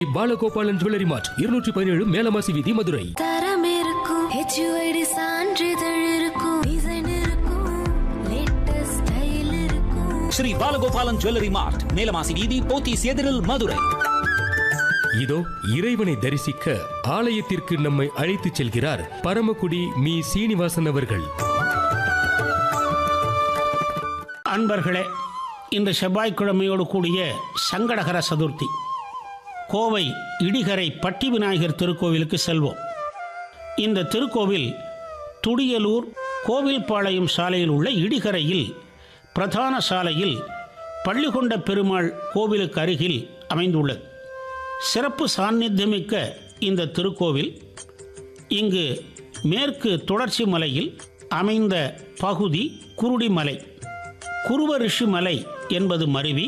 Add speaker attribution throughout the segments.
Speaker 1: Balagopalan jewellery மார்ட் இருநூற்றி பதினேழு மேலமாசி வீதி மதுரை
Speaker 2: தரம் இருக்கும் ஹெச்யூஐடி சான்றிதழ் இருக்கும் டிசைன் இருக்கும் லேட்டஸ்ட் ஸ்டைல் இருக்கும்
Speaker 3: ஸ்ரீ பாலகோபாலன் ஜுவல்லரி மார்ட் மேலமாசி வீதி போத்தீஸ் எதிரில் மதுரை
Speaker 1: இதோ இறைவனை தரிசிக்க ஆலயத்திற்கு நம்மை அழைத்துச் செல்கிறார் பரமக்குடி மீ சீனிவாசன் அவர்கள்
Speaker 4: அன்பர்களே இந்த செவ்வாய்க்கிழமையோடு கூடிய சங்கடகர சதுர்த்தி கோவை இடிகரை பட்டி விநாயகர் திருக்கோவிலுக்கு செல்வோம் இந்த திருக்கோவில் துடியலூர் கோவில்பாளையம் சாலையில் உள்ள இடிகரையில் பிரதான சாலையில் பள்ளிகொண்ட பெருமாள் கோவிலுக்கு அருகில் அமைந்துள்ளது சிறப்பு சாநித்தியமிக்க இந்த திருக்கோவில் இங்கு மேற்கு தொடர்ச்சி மலையில் அமைந்த பகுதி குருடிமலை குருவ ரிஷி மலை என்பது மருவி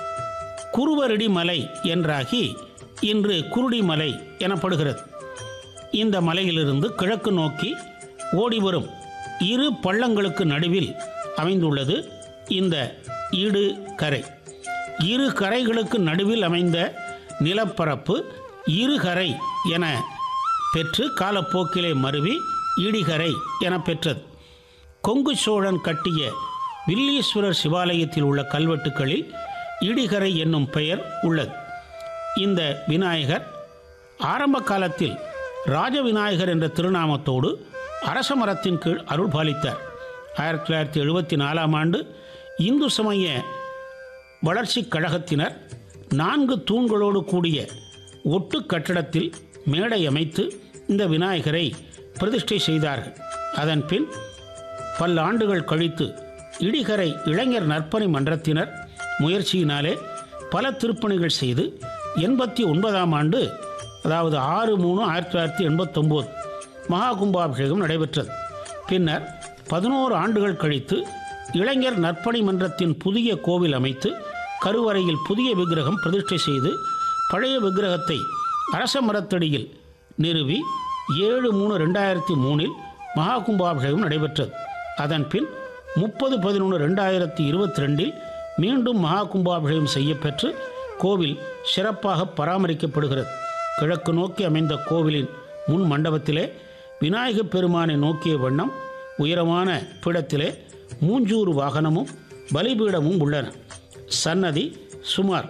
Speaker 4: குருவரடி மலை என்றாகி இன்று குருடிமலை எனப்படுகிறது இந்த மலையிலிருந்து கிழக்கு நோக்கி ஓடிவரும் இரு பள்ளங்களுக்கு நடுவில் அமைந்துள்ளது இந்த ஈடு கரை இரு கரைகளுக்கு நடுவில் அமைந்த நிலப்பரப்பு இருகரை என பெற்று காலப்போக்கிலே மருவி இடிகரை என பெற்றது கொங்கு சோழன் கட்டிய வில்லீஸ்வரர் சிவாலயத்தில் உள்ள கல்வெட்டுகளில் இடிகரை என்னும் பெயர் உள்ளது இந்த விநாயகர் ஆரம்ப காலத்தில் ராஜ விநாயகர் என்ற திருநாமத்தோடு அரச மரத்தின் கீழ் அருள் பாலித்தார் ஆயிரத்தி தொள்ளாயிரத்தி எழுபத்தி நாலாம் ஆண்டு இந்து சமய வளர்ச்சிக் கழகத்தினர் நான்கு தூண்களோடு கூடிய ஒட்டு கட்டடத்தில் மேடை அமைத்து இந்த விநாயகரை பிரதிஷ்டை செய்தார்கள் அதன் பின் பல்லாண்டுகள் கழித்து இடிகரை இளைஞர் நற்பணி மன்றத்தினர் முயற்சியினாலே பல திருப்பணிகள் செய்து எண்பத்தி ஒன்பதாம் ஆண்டு அதாவது ஆறு மூணு ஆயிரத்தி தொள்ளாயிரத்தி எண்பத்தொம்போது மகா கும்பாபிஷேகம் நடைபெற்றது பின்னர் பதினோரு ஆண்டுகள் கழித்து இளைஞர் நற்பணி மன்றத்தின் புதிய கோவில் அமைத்து கருவறையில் புதிய விக்கிரகம் பிரதிஷ்டை செய்து பழைய விக்கிரகத்தை அரச மரத்தடியில் நிறுவி ஏழு மூணு ரெண்டாயிரத்தி மூணில் மகா கும்பாபிஷேகம் நடைபெற்றது அதன் பின் முப்பது பதினொன்று ரெண்டாயிரத்தி இருபத்தி ரெண்டில் மீண்டும் மகா கும்பாபிஷேகம் செய்யப்பெற்று கோவில் சிறப்பாக பராமரிக்கப்படுகிறது கிழக்கு நோக்கி அமைந்த கோவிலின் முன் மண்டபத்திலே விநாயகப் பெருமானை நோக்கிய வண்ணம் உயரமான பீடத்திலே மூஞ்சூறு வாகனமும் பலிபீடமும் உள்ளன சன்னதி சுமார்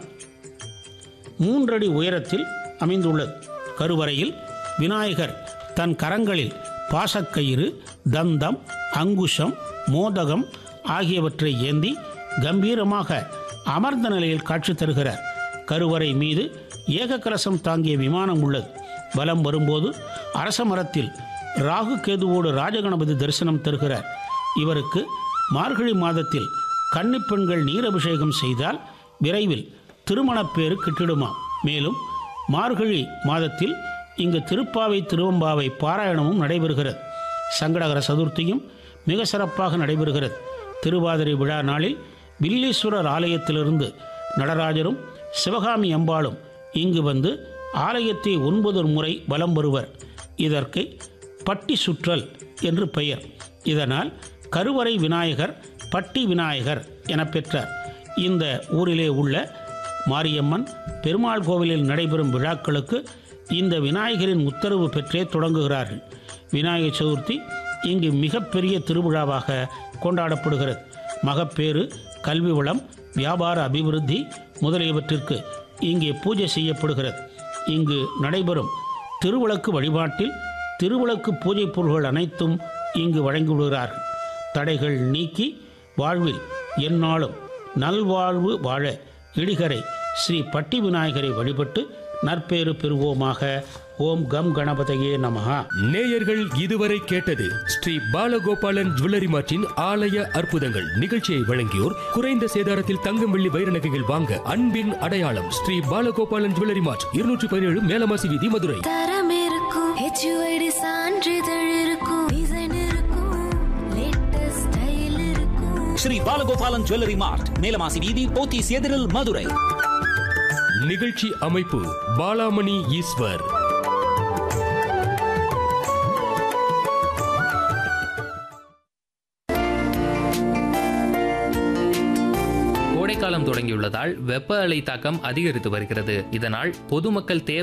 Speaker 4: மூன்றடி உயரத்தில் அமைந்துள்ளது கருவறையில் விநாயகர் தன் கரங்களில் பாசக்கயிறு தந்தம் அங்குஷம் மோதகம் ஆகியவற்றை ஏந்தி கம்பீரமாக அமர்ந்த நிலையில் காட்சி தருகிறார் கருவறை மீது ஏகக்கலசம் தாங்கிய விமானம் உள்ளது வலம் வரும்போது அரச மரத்தில் ராகு கேதுவோடு ராஜகணபதி தரிசனம் தருகிறார் இவருக்கு மார்கழி மாதத்தில் கன்னிப் பெண்கள் நீரபிஷேகம் செய்தால் விரைவில் திருமணப்பேறு கிட்டிடுமாம் மேலும் மார்கழி மாதத்தில் இங்கு திருப்பாவை திருவம்பாவை பாராயணமும் நடைபெறுகிறது சங்கடகர சதுர்த்தியும் மிக சிறப்பாக நடைபெறுகிறது திருவாதிரை விழா நாளில் வில்லீஸ்வரர் ஆலயத்திலிருந்து நடராஜரும் சிவகாமி அம்பாளும் இங்கு வந்து ஆலயத்தை ஒன்பது முறை வலம் வருவர் இதற்கு பட்டி சுற்றல் என்று பெயர் இதனால் கருவறை விநாயகர் பட்டி விநாயகர் என பெற்றார் இந்த ஊரிலே உள்ள மாரியம்மன் பெருமாள் கோவிலில் நடைபெறும் விழாக்களுக்கு இந்த விநாயகரின் உத்தரவு பெற்றே தொடங்குகிறார்கள் விநாயகர் சதுர்த்தி இங்கு மிகப்பெரிய திருவிழாவாக கொண்டாடப்படுகிறது மகப்பேறு கல்வி வளம் வியாபார அபிவிருத்தி முதலியவற்றிற்கு இங்கே பூஜை செய்யப்படுகிறது இங்கு நடைபெறும் திருவிளக்கு வழிபாட்டில் திருவிளக்கு பூஜை பொருள்கள் அனைத்தும் இங்கு வழங்கிவிடுகிறார்கள் தடைகள் நீக்கி வாழ்வில் எந்நாளும் நல்வாழ்வு வாழ இடிகரை ஸ்ரீ பட்டி விநாயகரை வழிபட்டு நற்பேறு பெறுவோமாக ஓம் கம் கணபதையே நமஹா
Speaker 1: நேயர்கள் இதுவரை கேட்டது ஸ்ரீ பாலகோபாலன் ஜுவல்லரி மார்ட்டின் ஆலய அற்புதங்கள் நிகழ்ச்சியை வழங்கியோர் குறைந்த சேதாரத்தில் தங்கம் வெள்ளி வைர நகைகள் வாங்க அன்பின் அடையாளம் ஸ்ரீ பாலகோபாலன் ஜுவல்லரி மார்ட் இருநூற்றி பதினேழு மேலமாசி வீதி மதுரை
Speaker 2: தரம் இருக்கும் ஹெச்யூஐடி சான்றிதழ் இருக்கும் டிசைன் இருக்கும் லேட்டஸ்ட் ஸ்டைல் இருக்கும்
Speaker 3: ஸ்ரீ பாலகோபாலன் ஜுவல்லரி மார்ட் மேலமாசி வீதி போத்தீஸ் எதிரில் மதுரை
Speaker 1: நிகழ்ச்சி அமைப்பு பாலாமணி ஈஸ்வர்
Speaker 5: கோடைக்கால கோடைக்காலம் தொடங்கியுள்ளதால் வெப்ப அலை தாக்கம் அதிகரித்து வருகிறது இதனால் பொதுமக்கள் தேவை